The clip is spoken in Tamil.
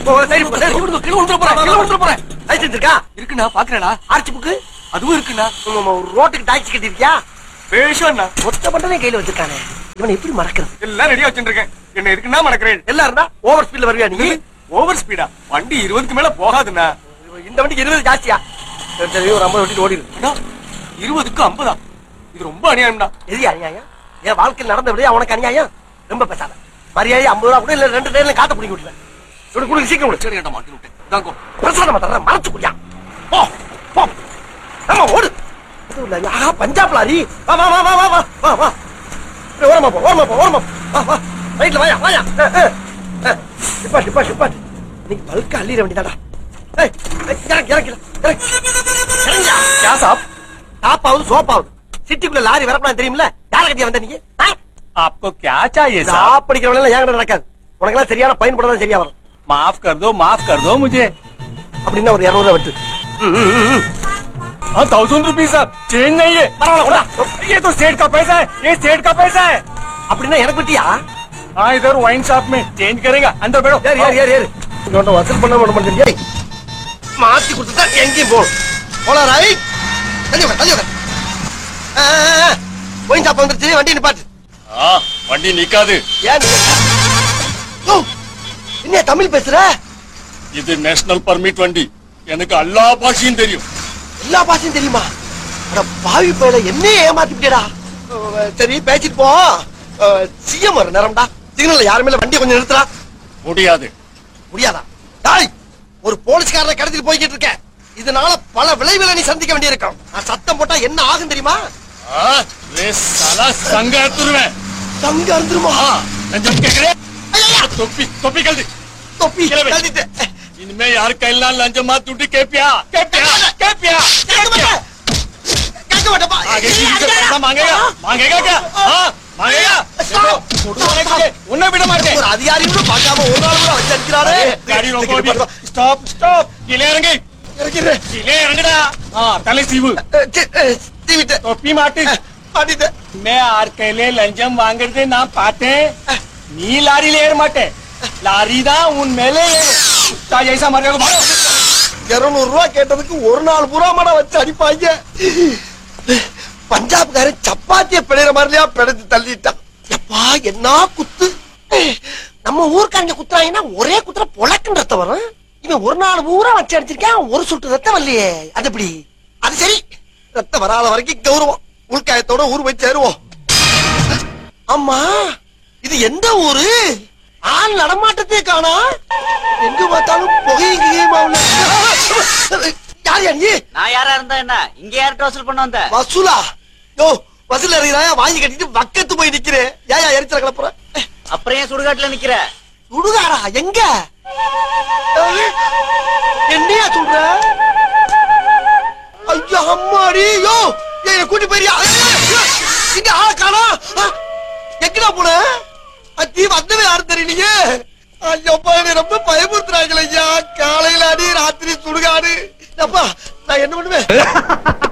ஓ, சரி, சரி, கீழ விழுந்து- கீழ விழுந்துற போறேன், கீழ விழுந்துற போறேன். லைசென்ஸ் இருக்கா? இருக்குண்ணா பாக்குறேண்ணா ஆர்ச்சி புக்கு? அதுவும் இருக்குண்ணா உம், உம், ஒரு ரோட்டுக்கு டாக்ஸி கட்டிருக்கியா? பேஷண்ணா மொத்த பண்டமே கையில வச்சிருக்கானே. இவனை எப்படி மறக்கிறது? எல்லாம் ரெடியா வச்சுருக்கேன் என்ன இருக்குன்னா மணக்கிறேன் எல்லாம் இருந்தா over speed ல வருவியா நீ? ஓவர் ஸ்பீடா வண்டி இருபதுக்கு மேல போகாதுண்ணா இந்த வண்டிக்கு 20 ஜாஸ்தியா? சரி, சரி, ஒரு 50 ஓட்டிட்டு ஓடிரு. அண்ணா இருபதுக்கு ஐம்பதா இது ரொம்ப அநியாயம்டா எது அநியாயம்? என் வாழ்க்கையில் நடந்த விடையா உனக்கு அநியாயம்? ரொம்ப பேசாத. மரியாதை 50 ரூபா கூட இல்ல ரெண்டு டயர்ல காத்த பிடிங்கி விட்டுருவேன். இவனை கொடுங்க, சீக்கிரம் கொடு. சரி ஏன்டா மாட்டி விட்டேன் தாங்கோ பிரசாதமா தர்றேன், மறைச்சு குடியா. போ, போ. ஆமா, ஓடு. அதுவும் இல்ல, ஆஹா, பஞ்சாப் லாரி. வா, வா, வா, வா, வா, வா, வா, வா. ஏய், ஓரமா போ, ஓரமா போ, ஓரமா போ. வா, வா. ரைட்ல வாயா, வாயா. ஏய், ஏய், ஏய். நிப்பாட்டு, நிப்பாட்டு, நிப்பாட்டு. இன்னைக்கு பல்கா அள்ளிட வேண்டியதாடா. ஏய், ஏய், இறங்கு, இறங்கு, இறங்கு. இறங்குயா. क्या साहब டாப் ஆகுது, சோப் ஆகுது. சிட்டிக்குள்ள லாரி வரப்படாது தெரியுமில்ல யார கட்டியா வந்த நீங்க ஆ? आपको क्या चाहिए இந்த ஆப்படிக்கிறவங்க எல்லாம் என்கிட்ட நடக்காது உனக்கெல்லாம் சரியான பயன்படாதான் சரியா வரும் माफ कर दो माफ कर दो मुझे அப்படின்னா ஒரு இருநூறு ரூபா விட்டு ம், ம், ம், ம். हाँ थाउजेंड रुपीज साहब चेंज नहीं है பரவாயில்ல கொண்டா. ये तो सेठ का पैसा है ये सेठ का पैसा है அப்படின்னா எனக்கு விட்டியா हाँ इधर वाइन शॉप में चेंज करेगा अंदर बैठो ஏறு ஏறு ஏறு ஏறு இவன்ட்ட வசூல் பண்ண விட மாட்டேன் ஏய் மாத்தி கொடுத்துட்டா எங்கேயும் போகும் போலாம் ராய் தள்ளி உட்கார் தள்ளி உட்கார் ஆ, ஆ, ஆ. போய் சாப்பா வந்துருச்சு வண்டி நிப்பாட்டு हाँ வண்டி நிக்காது ஏன் நீ- ஓ, என்ன தமிழ் பேசுற இது நேஷனல் பர்மிட் வண்டி எனக்கு எல்லா பாஷையும் தெரியும் எல்லா பாஷையும் தெரியுமா அட பாவி பையல என்னையே ஏமாத்திட்டேடா சரி பேசிட்டு போ சிஎம் வர நேரம்டா சிக்னல்ல யாருமே இல்ல வண்டியை கொஞ்சம் நிறுத்துறா முடியாது முடியாதா டாய் ஒரு போலீஸ்காரனை கடத்திட்டு போய்கிட்டு இருக்க இதனால பல விளைவுகளை நீ சந்திக்க வேண்டியிருக்கும் நான் சத்தம் போட்டா என்ன ஆகும் தெரியுமா हाँ रे साला संग तुरवें தங்க இருந்துருமா हाँ लंजम के करे ஐயா टोपी टोपी कर दी தொப்பி கிளம்பு. கழட்டிட்டேன். इनमें यार कैलना लंजमा टूटी के पिया के पिया के पिया के கேட்க पिया மாட்டேன். கேட்க மாட்டேப்பா. आगे किसी से पैसा मांगेगा मांगेगा क्या हाँ मांगेगा देखो फोटो मारे तुझे उन्हें बिना मारते ஒரு அதிகாரி கூட பார்க்காம ஒரு நாள் கூட வச்சிருக்கிறாரு गाड़ी रोको अभी स्टॉप स्टॉप किले इറങ്ങി இறக்கிறேன் किले इറങ്ങടാ हाँ तले सीव தீவிட்டு टोपी माटी மாட்டிட்டேன் मैं आर कैले लंजम वांगरदे ना पाते नी लारी लेर मटे लारी दा उन मेले कुत्ता जैसा मरेगा भागो இருநூறு ரூபாய் கேட்டதுக்கு ஒரு நாள் பூரா மடம் வச்சு அடிப்பாங்க பஞ்சாப்காரன் சப்பாத்திய பிழைற மாதிரியா பிழைச்சு தள்ளிட்டான் எப்பா என்ன குத்து நம்ம ஊர்க்காரங்க குத்துறாங்கன்னா ஒரே குத்துற பொழக்குன்னு ரத்தம் வரும் இவன் ஒரு நாள் பூரா வச்சு அடிச்சிருக்கான் ஒரு சொட்டு ரத்தம் வரலையே அது எப்படி அது சரி ரத்தம் வராத வரைக்கும் கௌரவம் உள்காயத்தோட ஊர் போய் சேருவோம் ஆமா இது எந்த ஊரு ஆள் நடமாட்டத்தே காணா எங்க பார்த்தாலும் புகையும் கிகையுமா உள்ள யார் யா நீ நான் யாரா இருந்தா என்ன இங்க யார்கிட்ட வசூல் பண்ண வந்த வசூலா யோ வசூல் அறிகிறாயா வாங்கி கட்டிட்டு பக்கத்து போய் நிக்கிறேன் ஏயா எரிச்சல கிளப்புற அப்புறம் ஏன் சுடுகாட்டுல நிக்கிற சுடுகாடா எங்க ஏய், என்னையா சொல்ற ஐயா அம்மாடி யோ ஏய் கூட்டி போயிரியா இங்க ஆள காணா எங்கடா போன அத்தி வந்தவே யாரும் தெரியலையே ஐயோ என்ன ரொம்ப பயமுறுத்துறாங்களே ஐயா காலையில அடி ராத்திரி சுடுகாடு அப்பா நான் என்ன பண்ணுவேன்